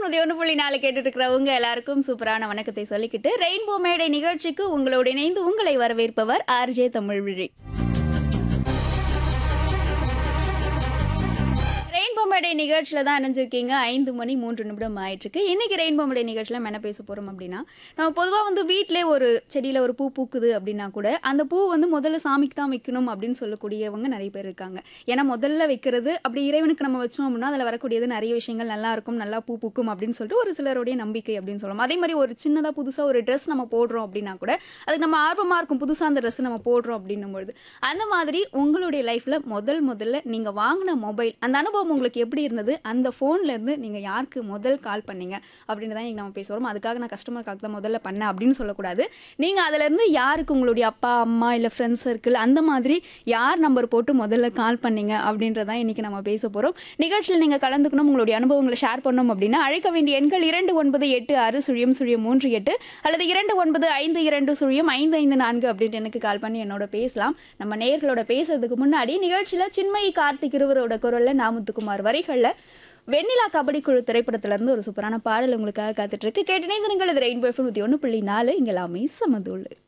FM நூத்தி ஒன்று புள்ளி நாலு கேட்டுட்டு இருக்கிறவங்க எல்லாருக்கும் சூப்பரான வணக்கத்தை சொல்லிக்கிட்டு ரெயின்போ மேடை நிகழ்ச்சிக்கு உங்களோடு இணைந்து உங்களை வரவேற்பவர் ஆர்ஜே தமிழ்விழி ரெயின்போ மேடை நிகழ்ச்சியில் தான் இணைஞ்சிருக்கீங்க ஐந்து மணி மூன்று நிமிடம் ஆயிட்டிருக்கு இன்னைக்கு ரெயின்போ மேடை நிகழ்ச்சியில் நம்ம என்ன பேச போகிறோம் அப்படின்னா நம்ம பொதுவாக வந்து வீட்டிலே ஒரு செடியில் ஒரு பூ பூக்குது அப்படின்னா கூட அந்த பூ வந்து முதல்ல சாமிக்கு தான் வைக்கணும் அப்படின்னு சொல்லக்கூடியவங்க நிறைய பேர் இருக்காங்க ஏன்னா முதல்ல வைக்கிறது அப்படி இறைவனுக்கு நம்ம வச்சோம் அப்படின்னா அதில் வரக்கூடியது நிறைய விஷயங்கள் நல்லா இருக்கும் நல்லா பூ பூக்கும் அப்படின்னு சொல்லிட்டு ஒரு சிலருடைய நம்பிக்கை அப்படின்னு சொல்லலாம் அதே மாதிரி ஒரு சின்னதாக புதுசாக ஒரு ட்ரெஸ் நம்ம போடுறோம் அப்படின்னா கூட அதுக்கு நம்ம ஆர்வமாக இருக்கும் புதுசாக அந்த ட்ரெஸ் நம்ம போடுறோம் அப்படின்னும் பொழுது அந்த மாதிரி உங்களுடைய லைஃப்பில் முதல் முதல்ல நீங்கள் வாங்கின மொபைல் அந்த அனுபவம் உங்களுக்கு எப்படி இருந்தது அந்த ஃபோன்லேருந்து நீங்கள் யாருக்கு முதல் கால் பண்ணீங்க அப்படின்னு தான் நம்ம பேசுகிறோம் அதுக்காக நான் கஸ்டமருக்காக தான் முதல்ல பண்ணேன் அப்படின்னு சொல்லக்கூடாது நீங்கள் அதிலேருந்து யாருக்கு உங்களுடைய அப்பா அம்மா இல்லை ஃப்ரெண்ட்ஸ் சர்க்கிள் அந்த மாதிரி யார் நம்பர் போட்டு முதல்ல கால் பண்ணீங்க அப்படின்றதான் இன்றைக்கி நம்ம பேச போகிறோம் நிகழ்ச்சியில் நீங்கள் கலந்துக்கணும் உங்களுடைய அனுபவங்களை ஷேர் பண்ணணும் அப்படின்னா அழைக்க வேண்டிய எண்கள் இரண்டு ஒன்பது எட்டு ஆறு சுழியம் சுழியம் மூன்று எட்டு அல்லது இரண்டு ஒன்பது ஐந்து இரண்டு சுழியம் ஐந்து ஐந்து நான்கு அப்படின்ட்டு எனக்கு கால் பண்ணி என்னோட பேசலாம் நம்ம நேர்களோட பேசுறதுக்கு முன்னாடி நிகழ்ச்சியில் சின்மயி கார்த்திக் இருவரோட குரலில் நாமுத்துக்குமார் வரிகளில் வெண்ணிலா கபடி குழு திரைப்படத்துல இருந்து ஒரு சூப்பரான பாடல் உங்களுக்காக காத்துட்டு இருக்கு கேட்டு நீங்கள் இது ரெயின்போ எஃப்எம் நூற்றி ஒன்று புள்ளி நாலு இங்கே எல்லாமே சமதுள்ளு